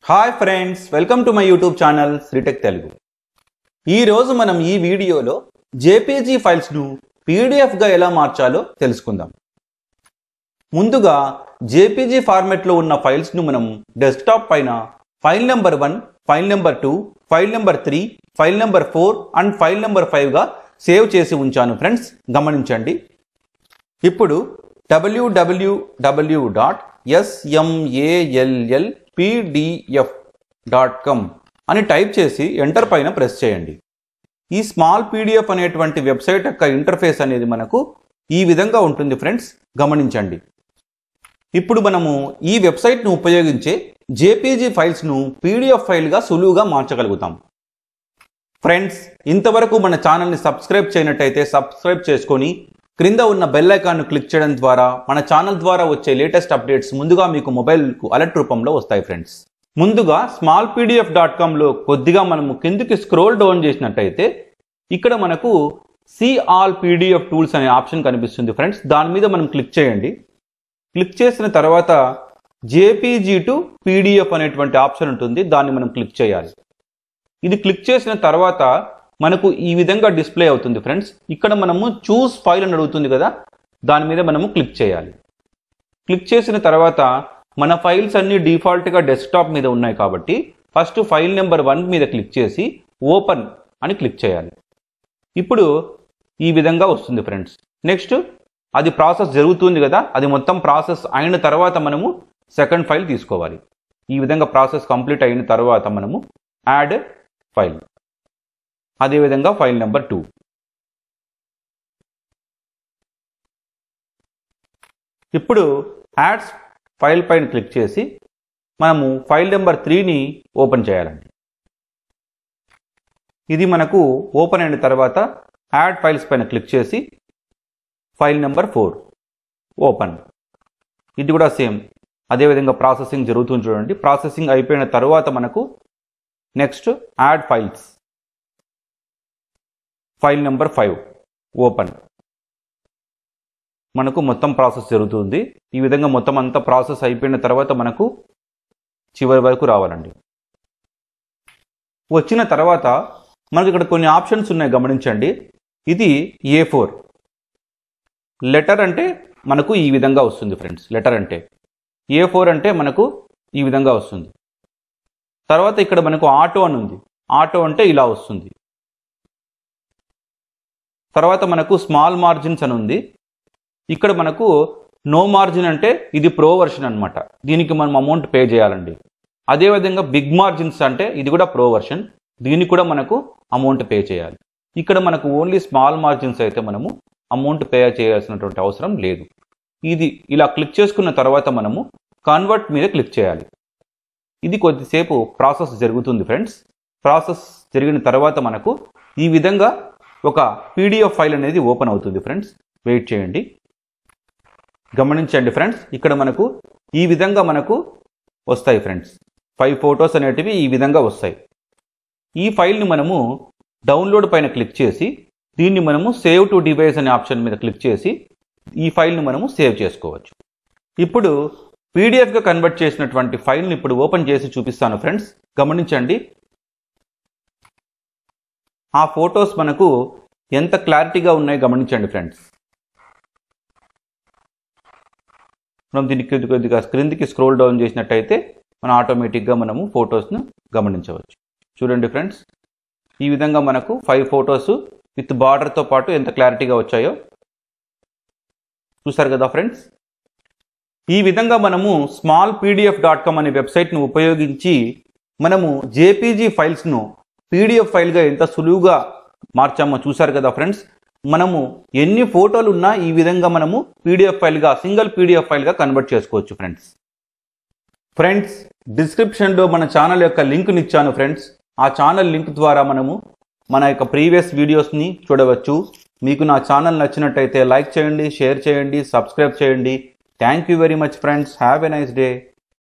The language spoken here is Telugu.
hi friends welcome to my YouTube channel Sritech Telugu ఈరోజు మనం ఈ వీడియోలో జేపీజీ ఫైల్స్ను పీడిఎఫ్గా ఎలా మార్చాలో తెలుసుకుందాం ముందుగా జేపీజీ ఫార్మెట్లో ఉన్న ఫైల్స్ను మనం డెస్క్టాప్ పైన file number one file number two file number three file number four and file number ఫైవ్గా సేవ్ చేసి ఉంచాను ఫ్రెండ్స్ గమనించండి ఇప్పుడు W W W dot S M A L L PDF dot com అని టైప్ చేసి ఎంటర్ పైన ప్రెస్ చేయండి ఈ స్మాల్ పీడిఎఫ్ అనేటువంటి వెబ్సైట్ యొక్క ఇంటర్ఫేస్ అనేది మనకు ఈ విధంగా ఉంటుంది ఫ్రెండ్స్ గమనించండి ఇప్పుడు మనము ఈ వెబ్సైట్ను ఉపయోగించే జేపీజీ ఫైల్స్ను పీడిఎఫ్ ఫైల్గా సులువుగా మార్చగలుగుతాం ఫ్రెండ్స్ ఇంతవరకు మన ఛానల్ని సబ్స్క్రైబ్ చేయనట్టయితే సబ్స్క్రైబ్ చేసుకొని క్రింద ఉన్న బెల్ ఐకాన్ను క్లిక్ చేయడం ద్వారా మన ఛానల్ ద్వారా వచ్చే లేటెస్ట్ అప్డేట్స్ ముందుగా మీకు మొబైల్కు అలర్ట్ రూపంలో వస్తాయి ఫ్రెండ్స్ ముందుగా స్మాల్ పీడిఎఫ్ డాట్ కామ్లో కొద్దిగా మనము కిందికి స్క్రోల్ డౌన్ చేసినట్టయితే ఇక్కడ మనకు సి ఆల్ పీడిఎఫ్ టూల్స్ అనే ఆప్షన్ కనిపిస్తుంది ఫ్రెండ్స్ దాని మీద మనం క్లిక్ చేయండి క్లిక్ చేసిన తర్వాత జేపీజీ టు పీడిఎఫ్ అనేటువంటి ఆప్షన్ ఉంటుంది దాన్ని మనం క్లిక్ చేయాలి ఇది క్లిక్ చేసిన తర్వాత మనకు ఈ విధంగా డిస్ప్లే అవుతుంది ఫ్రెండ్స్ ఇక్కడ మనము చూస్ ఫైల్ అని అడుగుతుంది కదా దాని మీద మనము క్లిక్ చేయాలి క్లిక్ చేసిన తర్వాత మన ఫైల్స్ అన్ని డిఫాల్ట్గా డెస్క్టాప్ మీద ఉన్నాయి కాబట్టి ఫస్ట్ ఫైల్ నెంబర్ వన్ మీద క్లిక్ చేసి ఓపెన్ అని క్లిక్ చేయాలి ఇప్పుడు ఈ విధంగా వస్తుంది ఫ్రెండ్స్ నెక్స్ట్ అది ప్రాసెస్ జరుగుతుంది కదా అది మొత్తం ప్రాసెస్ అయిన తర్వాత మనము సెకండ్ ఫైల్ తీసుకోవాలి ఈ విధంగా ప్రాసెస్ కంప్లీట్ అయిన తర్వాత మనము యాడ్ ఫైల్ అదేవిధంగా ఫైల్ నెంబర్ టూ ఇప్పుడు యాడ్స్ ఫైల్ పైన క్లిక్ చేసి మనము ఫైల్ నెంబర్ త్రీని ఓపెన్ చేయాలండి ఇది మనకు ఓపెన్ అయిన తర్వాత యాడ్ ఫైల్స్ పైన క్లిక్ చేసి ఫైల్ నెంబర్ ఫోర్ ఓపెన్ ఇది కూడా సేమ్ అదేవిధంగా ప్రాసెసింగ్ జరుగుతుంది చూడండి ప్రాసెసింగ్ అయిపోయిన తర్వాత మనకు next add files file number five open మనకు మొత్తం ప్రాసెస్ జరుగుతుంది ఈ విధంగా మొత్తం అంతా ప్రాసెస్ అయిపోయిన తర్వాత మనకు చివరి వరకు రావాలండి వచ్చిన తర్వాత మనకి ఇక్కడ కొన్ని ఆప్షన్స్ ఉన్నాయి గమనించండి ఇది ఏ ఫోర్ లెటర్ అంటే మనకు ఈ విధంగా వస్తుంది ఫ్రెండ్స్ లెటర్ అంటే ఏ ఫోర్ అంటే మనకు ఈ విధంగా వస్తుంది తర్వాత ఇక్కడ మనకు ఆటో అని ఉంది ఆటో అంటే ఇలా వస్తుంది తర్వాత మనకు స్మాల్ మార్జిన్స్ అని ఉంది ఇక్కడ మనకు నో మార్జిన్ అంటే ఇది ప్రో వర్షన్ అనమాట దీనికి మనం అమౌంట్ పే చేయాలండి అదేవిధంగా బిగ్ మార్జిన్స్ అంటే ఇది కూడా ప్రో వర్షన్ దీనికి కూడా మనకు అమౌంట్ పే చేయాలి ఇక్కడ మనకు ఓన్లీ స్మాల్ మార్జిన్స్ అయితే మనము అమౌంట్ పే చేయాల్సినటువంటి అవసరం లేదు ఇది ఇలా క్లిక్ చేసుకున్న తర్వాత మనము కన్వర్ట్ మీద క్లిక్ చేయాలి ఇది కొద్దిసేపు ప్రాసెస్ జరుగుతుంది ఫ్రెండ్స్ ప్రాసెస్ జరిగిన తర్వాత మనకు ఈ విధంగా ఒక పీడిఎఫ్ ఫైల్ అనేది ఓపెన్ అవుతుంది ఫ్రెండ్స్ వెయిట్ చేయండి గమనించండి ఫ్రెండ్స్ ఇక్కడ మనకు ఈ విధంగా మనకు వస్తాయి ఫ్రెండ్స్ ఫైవ్ ఫొటోస్ అనేటివి ఈ విధంగా వస్తాయి ఈ ఫైల్ని మనము డౌన్లోడ్ పైన క్లిక్ చేసి దీన్ని మనము సేవ్ టు డివైస్ అనే ఆప్షన్ మీద క్లిక్ చేసి ఈ ఫైల్ని మనము సేవ్ చేసుకోవచ్చు ఇప్పుడు పీడిఎఫ్గా కన్వర్ట్ చేసినటువంటి ఫైల్ని ఇప్పుడు ఓపెన్ చేసి చూపిస్తాను ఫ్రెండ్స్ గమనించండి ఆ ఫొటోస్ మనకు ఎంత క్లారిటీగా ఉన్నాయో గమనించండి ఫ్రెండ్స్ మనం దీనికి కొద్దిగా స్క్రీన్కి స్క్రోల్ డౌన్ చేసినట్టయితే మనం ఆటోమేటిక్గా మనము ఫొటోస్ను గమనించవచ్చు చూడండి ఫ్రెండ్స్ ఈ విధంగా మనకు ఫైవ్ ఫొటోస్ విత్ బార్డర్తో పాటు ఎంత క్లారిటీగా వచ్చాయో చూసారు కదా ఫ్రెండ్స్ ఈ విధంగా మనము స్మాల్ పీడిఎఫ్ డాట్ కామ్ అనే వెబ్సైట్ను ఉపయోగించి మనము జేపీజీ ఫైల్స్ను పీడిఎఫ్ ఫైల్గా ఎంత సులువుగా మార్చామో చూసారు కదా ఫ్రెండ్స్ మనము ఎన్ని ఫోటోలు ఉన్నా ఈ విధంగా మనము పీడిఎఫ్ ఫైల్గా సింగిల్ పీడిఎఫ్ ఫైల్గా కన్వర్ట్ చేసుకోవచ్చు ఫ్రెండ్స్ ఫ్రెండ్స్ డిస్క్రిప్షన్లో మన ఛానల్ యొక్క లింక్ని ఇచ్చాను ఫ్రెండ్స్ ఆ ఛానల్ లింక్ ద్వారా మనము మన యొక్క ప్రీవియస్ వీడియోస్ని చూడవచ్చు మీకు నా ఛానల్ నచ్చినట్టయితే లైక్ చేయండి షేర్ చేయండి సబ్స్క్రైబ్ చేయండి thank you very much friends have a nice day